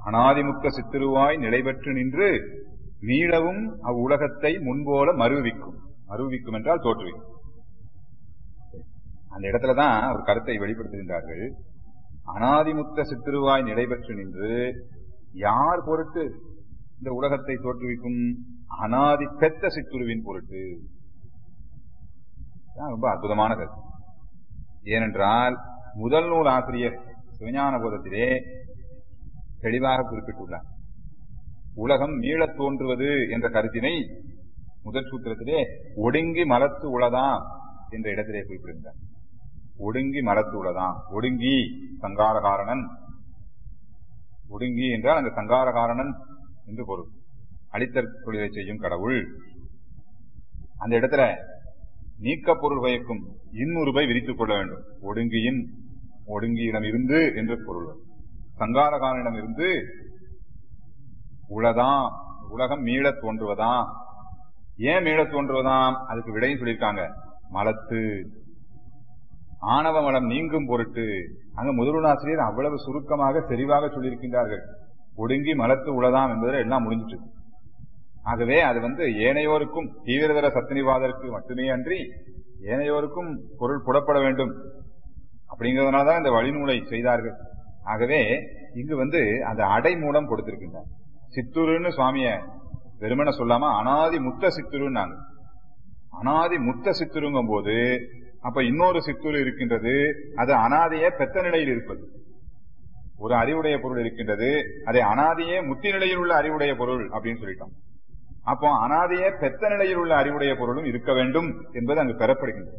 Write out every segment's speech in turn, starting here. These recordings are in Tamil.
அனாதிமுத்த சித்திருவாய் நிலைபெற்று நின்று மீளவும் அவ்வுலகத்தை முன்போல மறுவிக்கும் மறுவிக்கும் என்றால் தோற்றுவிக்கும் அந்த இடத்துலதான் ஒரு கருத்தை வெளிப்படுத்துகின்றார்கள் அனாதிமுத்த சித்திருவாய் நிலைபெற்று நின்று யார் பொருட்டு இந்த உலகத்தை தோற்றுவிக்கும் அனாதி பெத்த சித்துருவின் பொருட்டு இதுதான் ரொம்ப அற்புதமான கருத்து ஏனென்றால் முதல் நூல் ஆசிரியர் சிவஞான போதத்திலே தெளிவாக குறிப்பிட்டுள்ளார் உலகம் மீளத் தோன்றுவது என்ற கருத்தினை முதல் சூத்திரத்திலே ஒடுங்கி மலத்து உளதாம் என்ற இடத்திலே குறிப்பிடுகிறார் ஒடுங்கி மலத்து உளதாம் ஒடுங்கி சங்காரகாரணன் ஒடுங்கி என்றால் அங்கு சங்காரகாரணன் என்று பொருள் அழித்தற் தொழிலை செய்யும் கடவுள் அந்த இடத்துல நீக்க பொருள் பயக்கும் இன்னுருபை விரித்துக் கொள்ள வேண்டும் ஒடுங்கியின் ஒடுங்கியிடம் இருந்து என்று பொருள் சங்காரகாரனிடம் இருந்து உலதாம் உலகம் மீளத் தோன்றுவதாம் ஏன் மீளத் தோன்றுவதாம் அதுக்கு விடையும் சொல்லியிருக்காங்க மலத்து ஆணவ மலம் நீங்கும் பொருட்டு அங்க முதலுணாசிரியர் அவ்வளவு சுருக்கமாக தெளிவாக சொல்லியிருக்கின்றார்கள் ஒடுங்கி மலத்து உளதாம் என்பதில் எல்லாம் முடிஞ்சிட்டு ஆகவே அது வந்து ஏனையோருக்கும் தீவிரதர சத்தினிவாதருக்கு மட்டுமே அன்றி ஏனையோருக்கும் பொருள் புறப்பட வேண்டும் அப்படிங்கறதுனாலதான் இந்த வழிநூலை செய்தார்கள் ஆகவே இங்கு வந்து அந்த அடை மூலம் கொடுத்திருக்கின்றார் சித்துருன்னு சுவாமிய வெறுமனை சொல்லாம அனாதி முத்த சித்துருன்னாங்க அனாதி முத்த சித்துருங்கும் போது அப்ப இன்னொரு சித்துரு இருக்கின்றது அது அனாதையே பெத்த நிலையில் இருப்பது ஒரு அறிவுடைய பொருள் இருக்கின்றது அதை அனாதியே முத்தி நிலையில் உள்ள அறிவுடைய பொருள் அப்படின்னு சொல்லிட்டோம் அப்போ அனாதையே பெத்த நிலையில் உள்ள அறிவுடைய பொருளும் இருக்க வேண்டும் என்பது அங்கு பெறப்படுகின்றது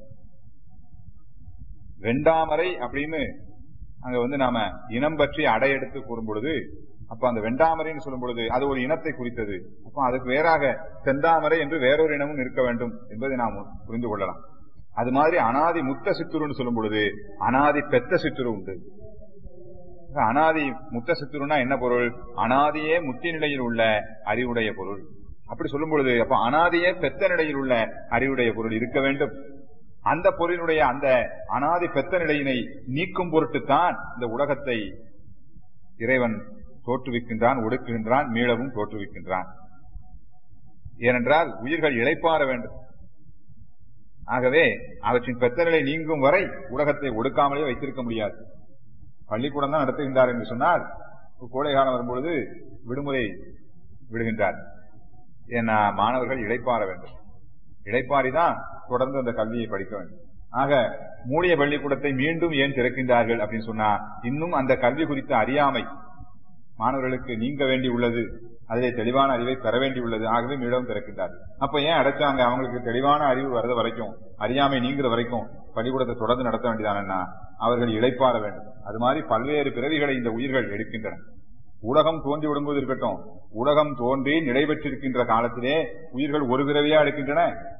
வெண்டாமரை அப்படின்னு அங்க வந்து நாம இனம் பற்றி அடையெடுத்து கூறும் பொழுது அப்ப அந்த வெண்டாமரைன்னு சொல்லும் பொழுது அது ஒரு இனத்தை குறித்தது அப்ப அதுக்கு வேறாக செந்தாமரை என்று வேறொரு இனமும் இருக்க வேண்டும் என்பதை நாம் புரிந்து கொள்ளலாம் அது மாதிரி அனாதி முத்த சித்துருன்னு சொல்லும் பொழுது அனாதி பெத்த சித்துரு உண்டு அனாதி முத்த சித்துருன்னா என்ன பொருள் அனாதியே முத்தி நிலையில் உள்ள அறிவுடைய பொருள் அப்படி சொல்லும் பொழுது அப்ப அனாதியே பெத்த நிலையில் உள்ள அறிவுடைய பொருள் இருக்க வேண்டும் அந்த பொருளினுடைய அந்த அனாதி பெத்த நிலையினை நீக்கும் பொருட்டுத்தான் இந்த உலகத்தை இறைவன் தோற்றுவிக்கின்றான் ஒடுக்குகின்றான் மீளவும் தோற்றுவிக்கின்றான் ஏனென்றால் உயிர்கள் இழைப்பாற வேண்டும் ஆகவே அவற்றின் பெத்த நிலை நீங்கும் வரை உலகத்தை ஒடுக்காமலே வைத்திருக்க முடியாது பள்ளிக்கூடம் தான் நடத்துகின்றார் என்று சொன்னால் கோடை காலம் வரும்பொழுது விடுமுறை விடுகின்றார் ஏன்னா மாணவர்கள் இழைப்பாற வேண்டும் இழைப்பாரிதான் தொடர்ந்து அந்த கல்வியை படிக்க வேண்டும் ஆக மூடிய பள்ளிக்கூடத்தை மீண்டும் ஏன் திறக்கின்றார்கள் அப்படின்னு சொன்னா இன்னும் அந்த கல்வி குறித்த அறியாமை மாணவர்களுக்கு நீங்க வேண்டி உள்ளது அதிலே தெளிவான அறிவை பெற வேண்டி உள்ளது ஆகவே மீளவும் திறக்கின்றார்கள் அப்ப ஏன் அடைச்சாங்க அவங்களுக்கு தெளிவான அறிவு வரது வரைக்கும் அறியாமை நீங்கிற வரைக்கும் பள்ளிக்கூடத்தை தொடர்ந்து நடத்த வேண்டியதானா அவர்கள் இழைப்பாற வேண்டும் அது மாதிரி பல்வேறு பிறவிகளை இந்த உயிர்கள் எடுக்கின்றன உலகம் தோன்றி விடும்போது இருக்கட்டும் உலகம் தோன்றி நிலைபெற்றிருக்கின்ற காலத்திலே உயிர்கள் ஒரு பிறவியா எடுக்கின்றன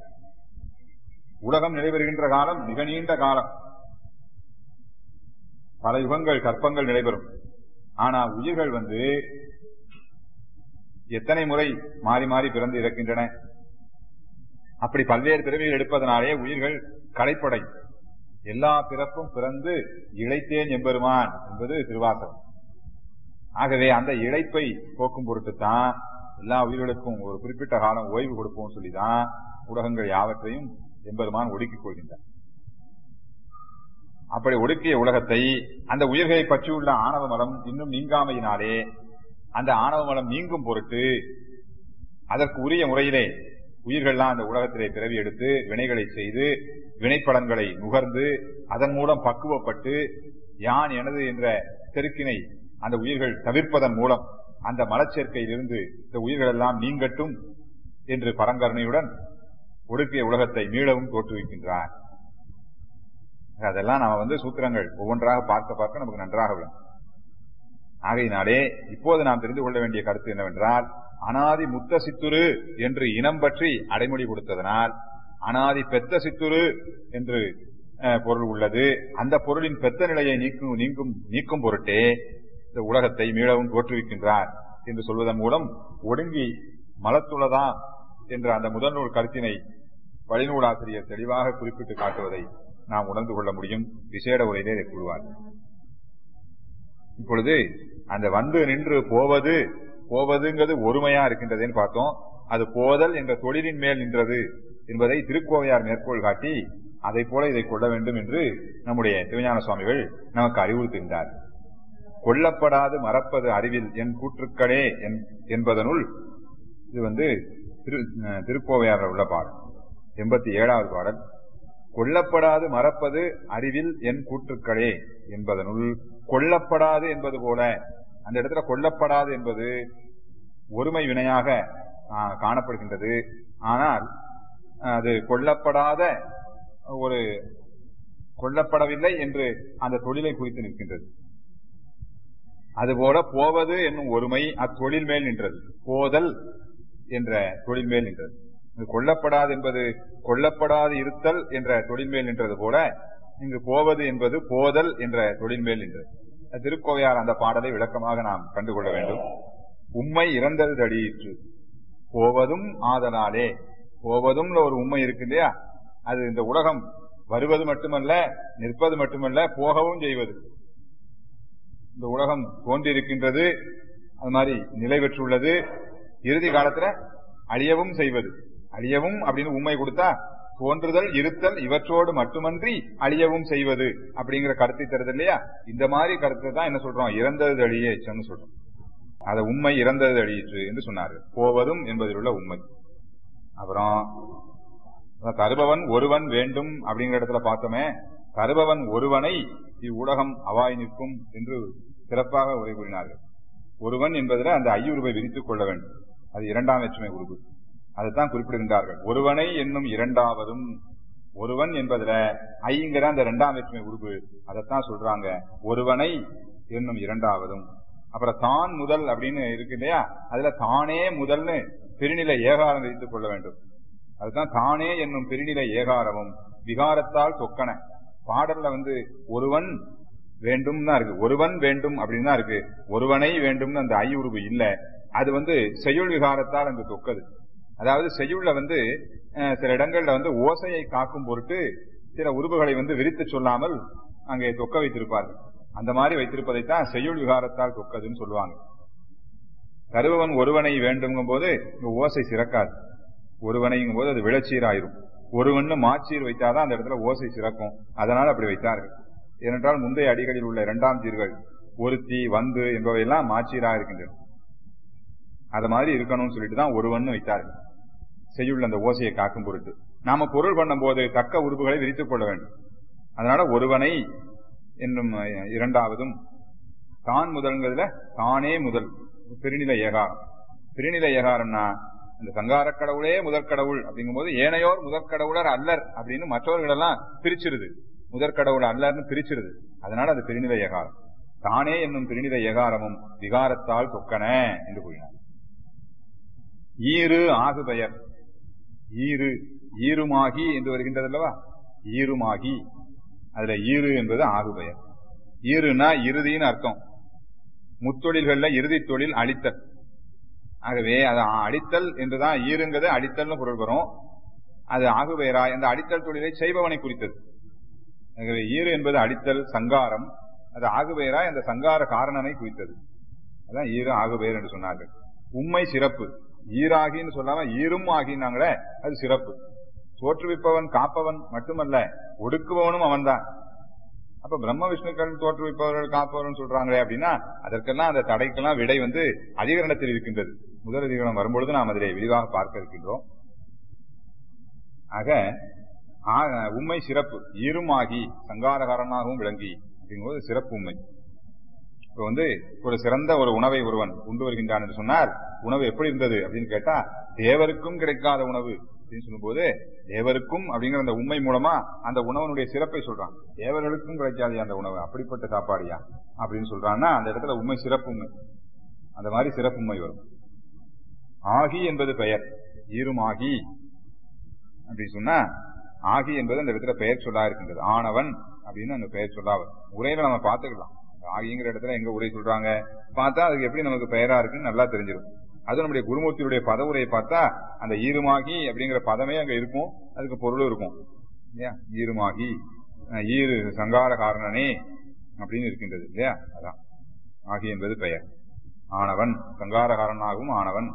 உலகம் நிலைபெறுகின்ற காலம் மிக நீண்ட காலம் பல யுகங்கள் கற்பங்கள் நடைபெறும் ஆனா உயிர்கள் வந்து எத்தனை முறை மாறி மாறி பிறந்து இறக்கின்றன அப்படி பல்வேறு பிறவிகள் எடுப்பதனாலே உயிர்கள் கலைப்படை எல்லா பிறப்பும் பிறந்து இழைத்தேன் எம்பெருமான் என்பது திருவாசகம் ஆகவே அந்த இழைப்பை போக்கும் பொருட்டுத்தான் எல்லா உயிர்களுக்கும் ஒரு குறிப்பிட்ட காலம் ஓய்வு கொடுப்போம் சொல்லிதான் உலகங்கள் யாவற்றையும் எம்பெருமான் ஒடுக்கிக் கொள்கின்றார் அப்படி ஒடுக்கிய உலகத்தை அந்த உயிர்களை பற்றியுள்ள ஆணவ மலம் இன்னும் நீங்காமையினாலே அந்த ஆணவ மலம் நீங்கும் பொருட்டு அதற்கு உரிய முறையிலே உயிர்கள்லாம் அந்த உலகத்திலே பிறவி எடுத்து வினைகளை செய்து வினைப்பலன்களை நுகர்ந்து அதன் மூலம் பக்குவப்பட்டு யான் எனது என்ற செருக்கினை அந்த உயிர்கள் தவிர்ப்பதன் மூலம் அந்த மலச்சேர்க்கையிலிருந்து இந்த உயிர்கள் எல்லாம் நீங்கட்டும் என்று பரங்கருணையுடன் ஒடுக்கிய உலகத்தை மீளவும் தோற்றுவிக்கின்றார் அதெல்லாம் நாம வந்து சூத்திரங்கள் ஒவ்வொன்றாக பார்க்க பார்க்க நமக்கு நன்றாக விடும் ஆகையினாலே இப்போது நாம் தெரிந்து கொள்ள வேண்டிய கருத்து என்னவென்றால் அனாதி முத்த சித்துரு என்று இனம் பற்றி அடைமொழி கொடுத்ததனால் அனாதி பெத்த சித்துரு என்று பொருள் உள்ளது அந்த பொருளின் பெத்த நிலையை நீக்கும் நீங்கும் நீக்கும் பொருட்டே இந்த உலகத்தை மீளவும் தோற்றுவிக்கின்றார் என்று சொல்வதன் மூலம் ஒடுங்கி மலத்துள்ளதா என்ற அந்த முதல் நூல் கருத்தினை வழிநூலாசிரியர் தெளிவாக குறிப்பிட்டு காட்டுவதை நாம் உணர்ந்து கொள்ள முடியும் விசேட உரையிலே கூறுவார் இப்பொழுது அந்த வந்து நின்று போவது போவதுங்கிறது ஒருமையா இருக்கின்றதுன்னு பார்த்தோம் அது போதல் என்ற தொழிலின் மேல் நின்றது என்பதை திருக்கோவையார் மேற்கோள் காட்டி அதை போல இதை கொள்ள வேண்டும் என்று நம்முடைய சிவஞான சுவாமிகள் நமக்கு அறிவுறுத்துகின்றார் கொல்லப்படாது மறப்பது அறிவில் என் கூற்றுக்களே என்பதனுள் இது வந்து திரு திருக்கோவையார் உள்ள பாடல் எண்பத்தி ஏழாவது பாடல் கொல்லப்படாது மறப்பது அறிவில் என் கூற்றுக்களே என்பதனுள் கொல்லப்படாது என்பது போல அந்த இடத்துல கொல்லப்படாது என்பது ஒருமை வினையாக காணப்படுகின்றது ஆனால் அது கொல்லப்படாத ஒரு கொல்லப்படவில்லை என்று அந்த தொழிலை குறித்து நிற்கின்றது அதுபோல போவது என்னும் ஒருமை அத்தொழில் மேல் நின்றது போதல் என்ற தொழில் மேல் நின்றது கொல்லப்படாது என்பது கொல்லப்படாது இருத்தல் என்ற தொழில் மேல் நின்றது போல இங்கு போவது என்பது போதல் என்ற தொழில் மேல் நின்றது திருக்கோவையார் அந்த பாடலை விளக்கமாக நாம் கண்டுகொள்ள வேண்டும் உண்மை இறந்தது தடியிற்று போவதும் ஆதலாலே போவதும் ஒரு உண்மை இருக்கு இல்லையா அது இந்த உலகம் வருவது மட்டுமல்ல நிற்பது மட்டுமல்ல போகவும் செய்வது இந்த உலகம் தோன்றியிருக்கின்றது அது மாதிரி நிலை பெற்றுள்ளது இறுதி காலத்துல அழியவும் செய்வது அழியவும் அப்படின்னு உண்மை கொடுத்தா தோன்றுதல் இருத்தல் இவற்றோடு மட்டுமன்றி அழியவும் செய்வது அப்படிங்கிற கருத்தை தருது இல்லையா இந்த மாதிரி கருத்தை தான் என்ன சொல்றோம் இறந்தது அழிய எச்சம்னு சொல்றோம் அத உண்மை இறந்தது அழியிற்று என்று சொன்னார்கள் போவதும் என்பதில் உள்ள உண்மை அப்புறம் தருபவன் ஒருவன் வேண்டும் அப்படிங்கிற இடத்துல பார்த்தோமே தருபவன் ஒருவனை இவ்வுலகம் அவாய் நிற்கும் என்று சிறப்பாக உரை கூறினார்கள் ஒருவன் என்பதில் அந்த ஐயுருவை விரித்துக் கொள்ள வேண்டும் அது இரண்டாம் வேற்றுமை உருவு அதைத்தான் குறிப்பிடுகின்றார்கள் ஒருவனை என்னும் இரண்டாவதும் ஒருவன் என்பதுல ஐங்கிற அந்த இரண்டாம் வேற்றுமை உருவு அதைத்தான் சொல்றாங்க ஒருவனை என்னும் இரண்டாவதும் அப்புறம் தான் முதல் அப்படின்னு இருக்கு இல்லையா அதுல தானே முதல்னு பெருநிலை ஏகாரம் விதித்துக் கொள்ள வேண்டும் அதுதான் தானே என்னும் பெருநிலை ஏகாரமும் விகாரத்தால் தொக்கன பாடல்ல வந்து ஒருவன் வேண்டும் தான் இருக்கு ஒருவன் வேண்டும் அப்படின்னு தான் இருக்கு ஒருவனை வேண்டும்னு அந்த ஐ உருவு இல்ல அது வந்து செய்யுள் விகாரத்தால் அங்கு தொக்கது அதாவது செய்யுள்ல வந்து சில இடங்கள்ல வந்து ஓசையை காக்கும் பொருட்டு சில உருவுகளை வந்து விரித்து சொல்லாமல் அங்கே தொக்க வைத்திருப்பார்கள் அந்த மாதிரி வைத்திருப்பதைத்தான் செய்யுள் விகாரத்தால் தொக்கதுன்னு சொல்லுவாங்க கருவவன் ஒருவனை வேண்டுங்கும் போது இங்க ஓசை சிறக்காது ஒருவனைங்கும் போது அது விளச்சீராயிரும் ஒருவன்னு மாச்சீர் வைத்தாதான் அந்த இடத்துல ஓசை சிறக்கும் அதனால் அப்படி வைத்தார்கள் ஏனென்றால் முந்தைய அடிகளில் உள்ள இரண்டாம் சீர்கள் ஒருத்தி வந்து என்பவையெல்லாம் மாச்சீராக இருக்கின்றன அது மாதிரி இருக்கணும்னு சொல்லிட்டு தான் ஒருவன் வைத்தார்கள் செய்யுள்ள அந்த ஓசையை காக்கும் பொருட்டு நாம பொருள் பண்ணும் போது தக்க உறுப்புகளை விரித்துக் கொள்ள வேண்டும் அதனால ஒருவனை என்னும் இரண்டாவதும் தான் முதல்ங்கிறதுல தானே முதல் பெருநிலை ஏகாரம் பெருநிலை ஏகாரம்னா இந்த சங்கார கடவுளே முதற்கடவுள் அப்படிங்கும் போது ஏனையோர் முதற்கடவுளர் அல்லர் அப்படின்னு மற்றவர்கள் எல்லாம் பிரிச்சிருது முதற்கடவுள் அல்லர்னு பிரிச்சிருது அதனால அது பெருநிலை ஏகாரம் தானே என்னும் பெருநிலை ஏகாரமும் விகாரத்தால் தொக்கன என்று கூறினார் ஈறு ஆகு பெயர் ஈறு ஈருமாகி என்று வருகின்றது அல்லவா ஈருமாகி அதுல ஈறு என்பது ஆகு பெயர் ஈருனா இறுதின்னு அர்த்தம் முத்தொழில்கள்ல இறுதி தொழில் அழித்தல் ஆகவே அது அடித்தல் என்றுதான் ஈருங்கிறது அடித்தல்னு பொருள் வரும் அது ஆகுபெயரா அந்த அடித்தல் தொழிலை செய்பவனை குறித்தது ஆகவே ஈறு என்பது அடித்தல் சங்காரம் அது ஆகுபெயரா அந்த சங்கார காரணனை குறித்தது அதான் ஈரு ஆகுபெயர் என்று சொன்னார்கள் உண்மை சிறப்பு ஈராகின்னு சொல்லாம ஈரும் ஆகினாங்களே அது சிறப்பு தோற்றுவிப்பவன் காப்பவன் மட்டுமல்ல ஒடுக்குபவனும் அவன்தான் அப்ப பிரம்ம விஷ்ணுக்கள் தோற்றுவிப்பவர்கள் காப்பவர்கள் சொல்றாங்களே அப்படின்னா அதற்கெல்லாம் அந்த தடைக்கெல்லாம் விடை வந்து அதிகரணத்தில் இருக்கின்றது முதல் அதிகரணம் வரும்பொழுது நாம் அதிலே விரிவாக பார்க்க இருக்கின்றோம் ஆக உண்மை சிறப்பு ஈருமாகி சங்காரகாரனாகவும் விளங்கி அப்படிங்கும்போது சிறப்பு உண்மை இப்ப வந்து ஒரு சிறந்த ஒரு உணவை ஒருவன் உண்டு வருகின்றான் என்று சொன்னால் உணவு எப்படி இருந்தது அப்படின்னு கேட்டா தேவருக்கும் கிடைக்காத உணவு அப்படின்னு சொல்லும்போது தேவருக்கும் அப்படிங்கிற அந்த உண்மை மூலமா அந்த உணவனுடைய சிறப்பை சொல்றான் தேவர்களுக்கும் கிடைக்காது அந்த உணவு அப்படிப்பட்ட சாப்பாடியா அப்படின்னு சொல்றான்னா அந்த இடத்துல உண்மை சிறப்பு உண்மை அந்த மாதிரி சிறப்பு உண்மை வரும் ஆகி என்பது பெயர் ஈருமாகி அப்படி சொன்னா ஆகி என்பது அந்த இடத்துல பெயர் சொல்லா இருக்கின்றது ஆனவன் அப்படின்னு அந்த பெயர் சொல்லா வரும் உரையில நம்ம பாத்துக்கலாம் ஆகிங்கிற இடத்துல எங்க உரை சொல்றாங்க பார்த்தா அதுக்கு எப்படி நமக்கு பெயரா இருக்குன்னு நல்லா தெரிஞ்சிடும் அது நம்முடைய குருமூர்த்தியுடைய பதவுரையை பார்த்தா அந்த ஈருமாகி அப்படிங்கிற பதமே அங்க இருக்கும் அதுக்கு பொருளும் இருக்கும் இல்லையா ஈருமாகி ஈரு சங்கார காரணனே அப்படின்னு இருக்கின்றது இல்லையா அதான் ஆகி என்பது பெயர் ஆனவன் கங்காரகாரனாகவும் ஆனவன்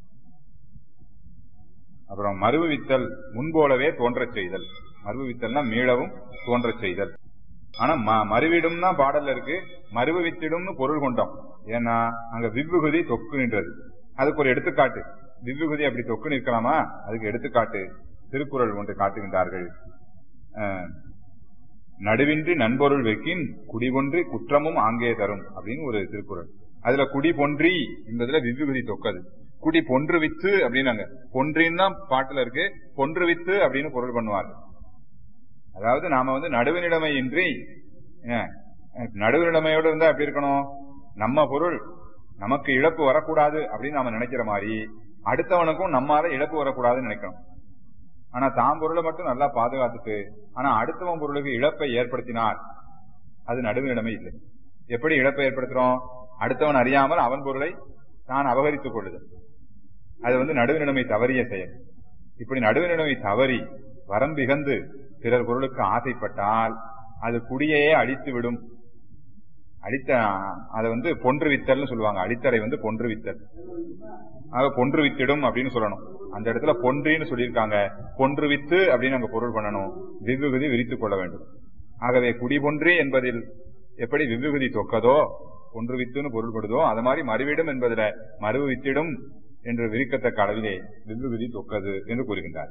அப்புறம் மறுவித்தல் முன்போலவே தோன்றச் செய்தல் மறுவித்தல்னா மீளவும் தோன்றச் செய்தல் ஆனா ம- மறுவிடும்னா பாடல்ல இருக்கு மறுவித்திடும்னு பொருள் கொண்டோம் ஏன்னா அங்க விவ்வுகுதி தொக்கு நின்றது அதுக்கு ஒரு எடுத்துக்காட்டு விவ்வுகுதி அப்படி தொக்கு நிற்கலாமா அதுக்கு எடுத்துக்காட்டு திருக்குறள் ஒன்று காட்டுகின்றார்கள் அஹ், நடுவின்றி நண்பொருள் வெக்கின் குடிபொன்றி குற்றமும் ஆங்கே தரும் அப்படின்னு ஒரு திருக்குறள் அதுல குடி பொன்றி என்பதுல விவ்வுகுதி தொக்கது குடி பொன்று வித்து அப்படின்னாங்க பொன்றின்னு தான் பாட்டுல இருக்கு பொன்று வித்து அப்படின்னு பொருள் பண்ணுவாங்க அதாவது நாம வந்து நடுவுநிலைமை இன்றி அஹ், நடுவுநிலைமையோடு இருந்தா எப்படி இருக்கணும் நம்ம பொருள் நமக்கு இழப்பு வரக்கூடாது அப்படின்னு நாம நினைக்கிற மாதிரி அடுத்தவனுக்கும் நம்மால இழப்பு வரக்கூடாதுன்னு நினைக்கணும் ஆனா தாம் பொருளை மட்டும் நல்லா பாதுகாத்துட்டு ஆனா அடுத்தவன் பொருளுக்கு இழப்பை ஏற்படுத்தினார் அது நடுவுநிலைமை இல்லை எப்படி இழப்பை ஏற்படுத்துறோம் அடுத்தவன் அறியாமல் அவன் பொருளை தான் அபகரித்துக் கொள்ளுதல் அது வந்து நடுவுநிலைமை தவறிய செயல் இப்படி நடுவுநிலைமை தவறி வரம்பிகந்து பிறர் பொருளுக்கு ஆசைப்பட்டால் அது குடியையே அழித்து விடும் அழித்த அதை வந்து பொன்று வித்தல்னு சொல்லுவாங்க அடித்தடை வந்து பொன்று வித்தல் ஆக பொன்று வித்திடும் அப்படின்னு சொல்லணும் அந்த இடத்துல பொன்றின்னு சொல்லியிருக்காங்க பொன்று வித்து அப்படின்னு அங்க பொருள் பண்ணணும் விவ்வுகுதி விரித்துக் கொள்ள வேண்டும் ஆகவே குடிபொன்றி என்பதில் எப்படி விவ்வுகுதி தொக்கதோ பொன்று வித்துன்னு பொருள்படுதோ அது மாதிரி மறுவிடும் என்பதில மறுவு வித்திடும் என்று விரிக்கத்தக்க அளவிலே விவ்வுகுதி தொக்கது என்று கூறுகின்றார்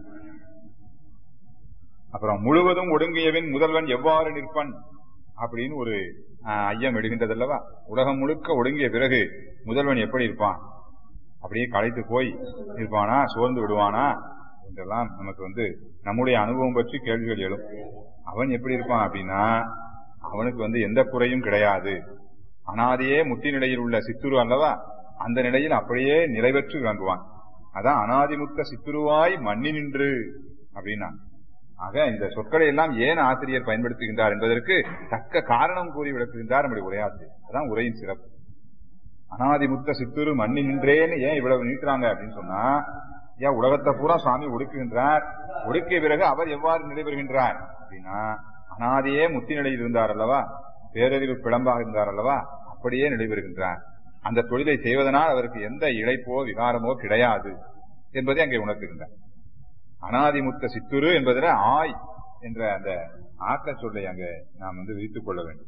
அப்புறம் முழுவதும் ஒடுங்கியவின் முதல்வன் எவ்வாறு நிற்பன் அப்படின்னு ஒரு ஆஹ், ஐயம் எடுகின்றதல்லவா உலகம் முழுக்க ஒடுங்கிய பிறகு முதல்வன் எப்படி இருப்பான் அப்படியே களைத்து போய் இருப்பானா சோர்ந்து விடுவானா என்றெல்லாம் நமக்கு வந்து நம்முடைய அனுபவம் பற்றி கேள்விகள் எழும் அவன் எப்படி இருப்பான் அப்படின்னா அவனுக்கு வந்து எந்த குறையும் கிடையாது அனாதியே முத்தி நிலையில் உள்ள சித்துரு அல்லவா அந்த நிலையில் அப்படியே நிலைபெற்று விளங்குவான் அதான் அனாதிமுத்த சித்துருவாய் மண்ணி நின்று அப்படின்னா ஆக இந்த சொற்களை எல்லாம் ஏன் ஆசிரியர் பயன்படுத்துகின்றார் என்பதற்கு தக்க காரணம் கூறி விளக்குகின்றார் நம்முடைய உரையாசிரியர் அதான் உரையின் சிறப்பு அனாதிமுத்த சித்துரு மண்ணி நின்றேன்னு ஏன் இவ்வளவு நீட்டுறாங்க அப்படின்னு சொன்னா ஏன் உலகத்தை பூரா சுவாமி ஒடுக்குகின்றார் ஒடுக்கிய பிறகு அவர் எவ்வாறு நிலைபெறுகின்றார் அப்படின்னா அனாதியே முத்தி நிலையில் இருந்தார் அல்லவா பேரறிவு பிளம்பாக இருந்தார் அல்லவா அப்படியே நிலைபெறுகின்றார் அந்த தொழிலை செய்வதனால் அவருக்கு எந்த இழைப்போ விகாரமோ கிடையாது என்பதை அங்கே உணர்த்துகின்றார் அனாதிமுத்த சித்துரு என்பதில் ஆய் என்ற அந்த ஆக்க சொல்லை அங்க நாம் வந்து விரித்துக் கொள்ள வேண்டும்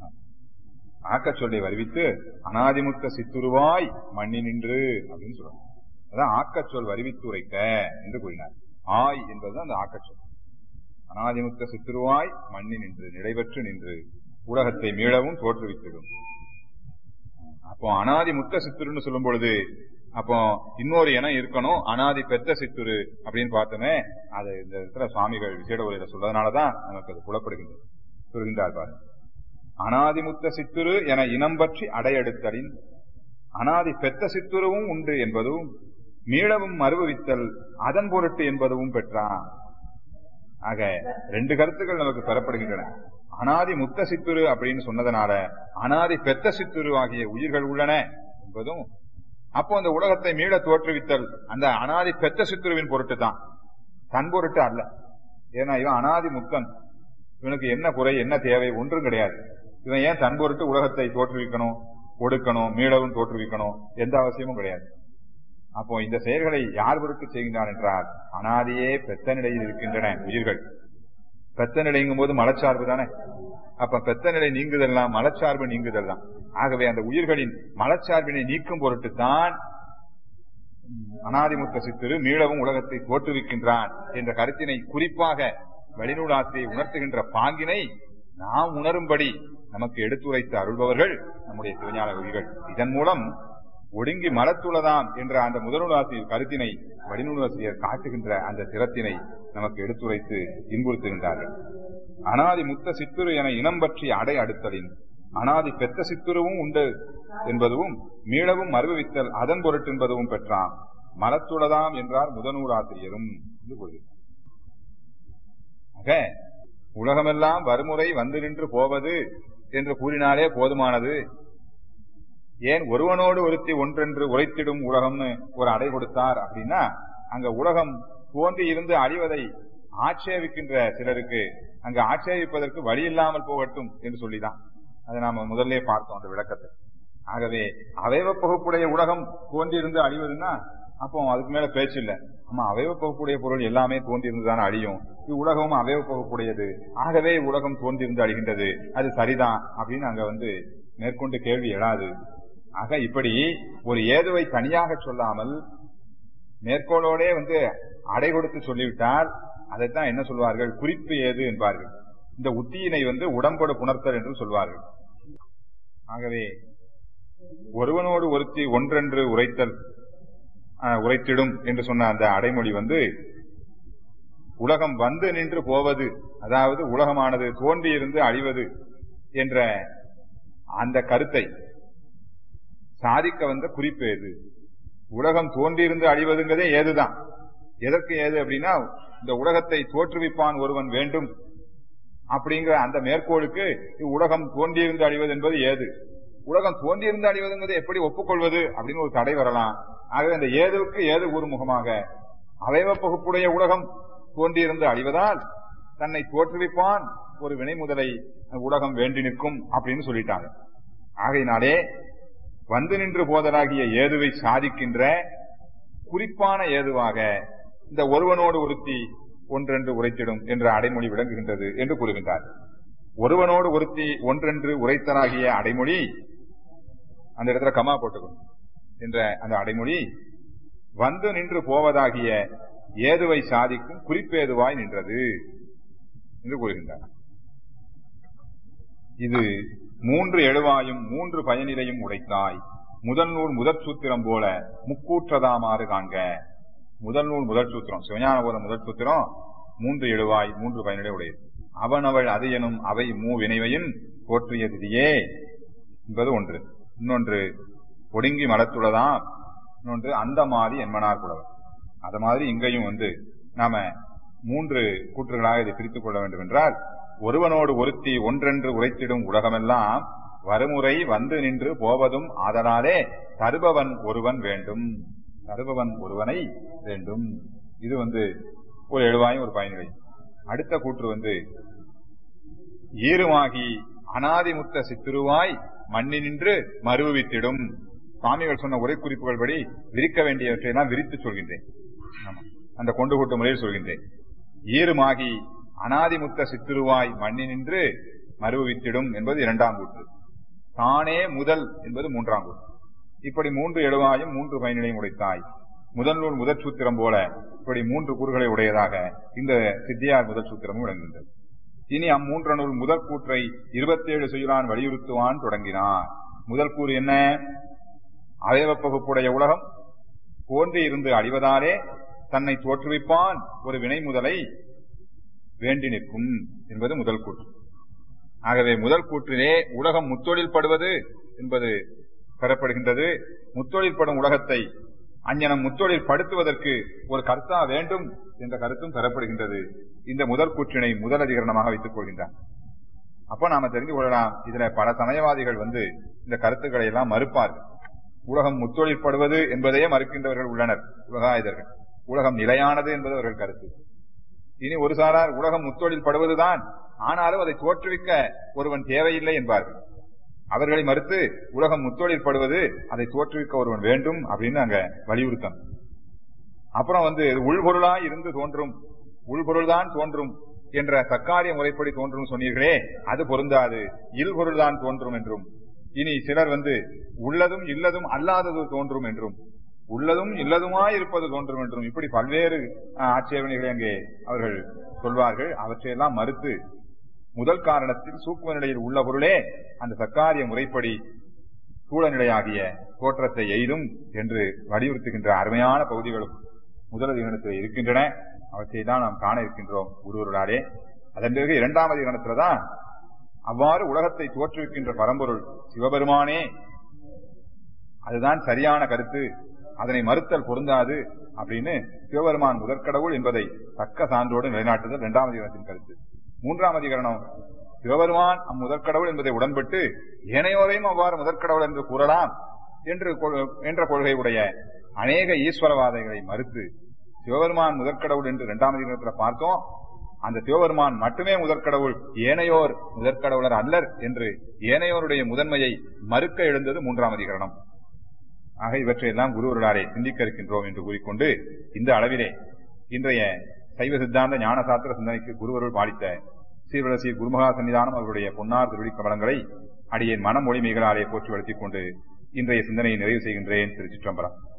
ஆக்கச் சொல்லை வருவித்து அனாதிமுத்த சித்துருவாய் மண்ணி நின்று அப்படின்னு சொல்றோம் அதான் ஆக்கச் சொல் வருவித்து உரைக்க என்று கூறினார் ஆய் என்பது அந்த ஆக்கச் சொல் அனாதிமுத்த சித்துருவாய் மண்ணி நின்று நிலைபெற்று நின்று உலகத்தை மீளவும் தோற்றுவித்திடும் அப்போ அனாதி முத்த சித்துருன்னு சொல்லும் பொழுது அப்போ இன்னொரு இனம் இருக்கணும் அனாதி பெத்த சித்துரு அப்படின்னு பார்த்தோமே அது இந்த இடத்துல சுவாமிகள் விசேட உரையில சொல்றதுனாலதான் நமக்கு அது புலப்படுகின்றது சொல்கின்றார் பாருங்க அனாதிமுத்த சித்துரு என இனம் பற்றி அடையெடுத்தலின் அனாதி பெத்த சித்துருவும் உண்டு என்பதும் மீளவும் மறுவித்தல் அதன் பொருட்டு என்பதும் பெற்றான் ஆக ரெண்டு கருத்துக்கள் நமக்கு பெறப்படுகின்றன அனாதி முத்த சித்துரு அப்படின்னு சொன்னதனால அனாதி பெத்த சித்துரு ஆகிய உயிர்கள் உள்ளன என்பதும் அப்போ அந்த உலகத்தை மீள தோற்றுவித்தல் அந்த அனாதி பெத்த சித்துருவின் பொருட்டு தான் தன் பொருட்டு அல்ல ஏன்னா இவன் அனாதி முத்தன் இவனுக்கு என்ன குறை என்ன தேவை ஒன்றும் கிடையாது இவன் ஏன் தன் பொருட்டு உலகத்தை தோற்றுவிக்கணும் ஒடுக்கணும் மீளவும் தோற்றுவிக்கணும் எந்த அவசியமும் கிடையாது அப்போ இந்த செயல்களை யார் பொருட்டு செய்கின்றான் என்றால் அனாதியே பெத்த நிலையில் இருக்கின்றன உயிர்கள் பெத்த நிலைங்கும் போது மலச்சார்பு தானே அப்ப பெத்த நிலை நீங்குதல்லாம் மலச்சார்பு நீங்குதல் தான் ஆகவே அந்த உயிர்களின் மலச்சார்பினை நீக்கும் பொருட்டு தான் அனாதிமுத்த சித்திரு மீளவும் உலகத்தை தோற்றுவிக்கின்றான் என்ற கருத்தினை குறிப்பாக வெளிநூலாசிரியை உணர்த்துகின்ற பாங்கினை நாம் உணரும்படி நமக்கு எடுத்துரைத்து அருள்பவர்கள் நம்முடைய சிவஞான கவிகள் இதன் மூலம் ஒடுங்கி மலத்துள்ளதாம் என்ற அந்த முதல்நூலாசிரியர் கருத்தினை வடிநூலாசிரியர் காட்டுகின்ற அந்த சிரத்தினை நமக்கு எடுத்துரைத்து இன்புறுத்துகின்றார்கள் அனாதி முத்த சித்துரு என இனம் பற்றி அடை அடுத்தலின் அனாதி பெத்த சித்துருவும் உண்டு என்பதும் மீளவும் மறுவித்தல் அதன் பொருட்டு என்பதும் பெற்றான் மலத்துளதாம் என்றார் முதநூலாசிரியரும் என்று கூறுகிறார் ஆக உலகமெல்லாம் வறுமுறை வந்து நின்று போவது என்று கூறினாலே போதுமானது ஏன் ஒருவனோடு ஒருத்தி ஒன்றென்று உரைத்திடும் உலகம்னு ஒரு அடை கொடுத்தார் அப்படின்னா அங்க உலகம் தோன்றி இருந்து அழிவதை ஆட்சேபிக்கின்ற சிலருக்கு அங்க ஆட்சேபிப்பதற்கு வழி இல்லாமல் போகட்டும் என்று சொல்லிதான் அதை நாம முதல்ல பார்த்தோம் அந்த விளக்கத்தை ஆகவே அவயவ பகுப்புடைய உலகம் தோன்றியிருந்து அழிவதுன்னா அப்போ அதுக்கு மேல பேச்சு இல்ல ஆமா அவயவ பகுப்புடைய பொருள் எல்லாமே தோன்றியிருந்துதானே அழியும் இவ்வுலகமும் அவயவ பகுப்புடையது ஆகவே உலகம் தோன்றியிருந்து அழிகின்றது அது சரிதான் அப்படின்னு அங்க வந்து மேற்கொண்டு கேள்வி எழாது ஆக இப்படி ஒரு ஏதுவை தனியாக சொல்லாமல் மேற்கோளோடே வந்து அடை கொடுத்து சொல்லிவிட்டால் அதைத்தான் என்ன சொல்வார்கள் குறிப்பு ஏது என்பார்கள் இந்த உத்தியினை வந்து உடம்போடு புணர்த்தல் என்று சொல்வார்கள் ஆகவே ஒருவனோடு ஒருத்தி ஒன்றென்று உரைத்தல் ஆஹ், உரைத்திடும் என்று சொன்ன அந்த அடைமொழி வந்து உலகம் வந்து நின்று போவது அதாவது உலகமானது தோன்றியிருந்து அழிவது என்ற அந்த கருத்தை சாதிக்க வந்த குறிப்பு எது உலகம் தோன்றியிருந்து அழிவதுங்கிறதே ஏதுதான் எதற்கு ஏது அப்படின்னா இந்த உலகத்தை தோற்றுவிப்பான் ஒருவன் வேண்டும் அப்படிங்கிற அந்த மேற்கோளுக்கு உலகம் தோன்றியிருந்து அழிவது என்பது ஏது உலகம் தோன்றியிருந்து அழிவதுங்கிறது எப்படி ஒப்புக்கொள்வது அப்படின்னு ஒரு தடை வரலாம் ஆகவே அந்த ஏதுவுக்கு ஏது கூறுமுகமாக அவயவ பகுப்புடைய உலகம் தோன்றியிருந்து அழிவதால் தன்னை தோற்றுவிப்பான் ஒரு வினை முதலை உலகம் வேண்டி நிற்கும் அப்படின்னு சொல்லிட்டாங்க ஆகையினாலே வந்து நின்று போதலாகிய ஏதுவை சாதிக்கின்ற குறிப்பான ஏதுவாக இந்த ஒருவனோடு ஒருத்தி ஒன்றென்று உரைத்திடும் என்ற அடைமொழி விளங்குகின்றது என்று கூறுகின்றார் ஒருவனோடு ஒருத்தி ஒன்றென்று உரைத்தலாகிய அடைமொழி அந்த இடத்துல கமா போட்டுக்கணும் என்ற அந்த அடைமொழி வந்து நின்று போவதாகிய ஏதுவை சாதிக்கும் குறிப்பேதுவாய் நின்றது என்று கூறுகின்றார் இது மூன்று எழுவாயும் மூன்று பயனிலையும் உடைத்தாய் முதல் நூல் முதற் சூத்திரம் போல முக்கூற்றதாமாறு காண்க முதல் நூல் முதற் சூத்திரம் சிவஞான போத முதற் சூத்திரம் மூன்று எழுவாய் மூன்று பயனிலை உடையது அவனவள் அது எனும் அவை மூ வினைவையின் போற்றியதியே என்பது ஒன்று இன்னொன்று ஒடுங்கி மலத்துள்ளதாம் இன்னொன்று அந்த மாதிரி என்மனார் புலவர் அது மாதிரி இங்கேயும் வந்து நாம மூன்று கூற்றுகளாக இதை பிரித்துக் கொள்ள வேண்டும் என்றால் ஒருவனோடு ஒருத்தி ஒன்றென்று உரைத்திடும் உலகமெல்லாம் வருமுறை வந்து நின்று போவதும் ஆதலாலே தருபவன் ஒருவன் வேண்டும் தருபவன் ஒருவனை வேண்டும் இது வந்து ஒரு எழுவாயும் ஒரு பயனிலை அடுத்த கூற்று வந்து ஈருமாகி அனாதிமுத்த சித்திருவாய் மண்ணி நின்று மறுவித்திடும் சுவாமிகள் சொன்ன உரை குறிப்புகள் படி விரிக்க வேண்டியவற்றை எல்லாம் விரித்து சொல்கின்றேன் ஆமா. அந்த கொண்டு கூட்ட முறையில் சொல்கின்றேன் ஈருமாகி அனாதிமுத்த சித்திருவாய் மண்ணி நின்று மறுவித்திடும் என்பது இரண்டாம் கூற்று தானே முதல் என்பது மூன்றாம் கூற்று இப்படி மூன்று எழுவாயும் மூன்று பயனிலையும் உடைத்தாய் முதல் நூல் முதற் சூத்திரம் போல இப்படி மூன்று கூறுகளை உடையதாக இந்த சித்தியார் முதல் சூத்திரமும் விளங்குகின்றது இனி அம்மூன்ற நூல் முதல் கூற்றை இருபத்தேழு செய்யுளான் வலியுறுத்துவான் தொடங்கினார் முதல் கூறு என்ன அவயவ பகுப்புடைய உலகம் தோன்றி இருந்து அழிவதாலே தன்னை தோற்றுவிப்பான் ஒரு வினை முதலை வேண்டி நிற்கும் என்பது முதல் கூற்று ஆகவே முதல் கூற்றிலே உலகம் முத்தொழில் படுவது என்பது பெறப்படுகின்றது முத்தொழில் படும் உலகத்தை அஞ்ஞனம் முத்தொழில் படுத்துவதற்கு ஒரு கர்த்தா வேண்டும் என்ற கருத்தும் பெறப்படுகின்றது இந்த முதல் கூற்றினை முதல் அதிகரணமாக வைத்துக் கொள்கின்றார் அப்ப நாம தெரிந்து கொள்ளலாம் இதுல பல சமயவாதிகள் வந்து இந்த கருத்துக்களை எல்லாம் மறுப்பார்கள் உலகம் முத்தொழிற்படுவது என்பதையே மறுக்கின்றவர்கள் உள்ளனர் உலகாயுதர்கள் உலகம் நிலையானது என்பது அவர்கள் கருத்து இனி ஒரு சாரார் உலகம் முத்தொழில் படுவதுதான் ஆனாலும் அதை தோற்றுவிக்க ஒருவன் தேவையில்லை என்பார்கள் அவர்களை மறுத்து உலகம் முத்தொழில் படுவது அதை தோற்றுவிக்க ஒருவன் வேண்டும் அப்படின்னு அங்க வலியுறுத்தம் அப்புறம் வந்து உள்பொருளாய் இருந்து தோன்றும் உள்பொருள்தான் தோன்றும் என்ற சக்காரிய முறைப்படி தோன்றும் சொன்னீர்களே அது பொருந்தாது இல்பொருள் தான் தோன்றும் என்றும் இனி சிலர் வந்து உள்ளதும் இல்லதும் அல்லாதது தோன்றும் என்றும் உள்ளதும் இல்லதுமாய் இருப்பது தோன்றும் என்றும் இப்படி பல்வேறு அஹ், ஆட்சேபனைகளை அங்கே அவர்கள் சொல்வார்கள் அவற்றையெல்லாம் மறுத்து முதல் காரணத்தில் சூக்கும நிலையில் உள்ள பொருளே அந்த சக்காரிய முறைப்படி சூழ நிலையாகிய தோற்றத்தை எய்தும் என்று வலியுறுத்துகின்ற அருமையான பகுதிகளும் முதல் அதிகரணத்தில் இருக்கின்றன அவற்றை தான் நாம் காண இருக்கின்றோம் ஒருவர்களாலே அதன் பிறகு இரண்டாம் அதிகரணத்தில் தான் அவ்வாறு உலகத்தை தோற்றுவிக்கின்ற பரம்பொருள் சிவபெருமானே அதுதான் சரியான கருத்து அதனை மறுத்தல் பொருந்தாது அப்படின்னு சிவபெருமான் முதற்கடவுள் என்பதை தக்க சான்றோடு நிலைநாட்டுதல் இரண்டாம் அதிகரணத்தின் கருத்து மூன்றாம் அதிகரணம் சிவபெருமான் அம்முதற்கடவுள் என்பதை உடன்பட்டு ஏனையோரையும் அவ்வாறு முதற்கடவுள் என்று கூறலாம் என்று கொள்- என்ற கொள்கை உடைய அநேக ஈஸ்வரவாதிகளை மறுத்து சிவபெருமான் முதற்கடவுள் என்று இரண்டாம் அதிகாரத்தில் பார்த்தோம் அந்த சிவபெருமான் மட்டுமே முதற்கடவுள் ஏனையோர் முதற்கடவுளர் அல்லர் என்று ஏனையோருடைய முதன்மையை மறுக்க எழுந்தது மூன்றாம் அதிகரணம் ஆக இவற்றையெல்லாம் குருவருளாலே சிந்திக்க இருக்கின்றோம் என்று கூறிக்கொண்டு இந்த அளவிலே இன்றைய சைவ சித்தாந்த ஞான சாத்திர சிந்தனைக்கு குருவருள் பாலித்த சீர்வரசி குருமகா சன்னிதானம் அவருடைய பொன்னார் திருவிழி கமலங்களை அடியேன் மனம் மொழிமைகளாலே போற்றி வளர்த்திக் கொண்டு இன்றைய சிந்தனையை நிறைவு செய்கின்றேன் திருச்சிற்றம்பலம்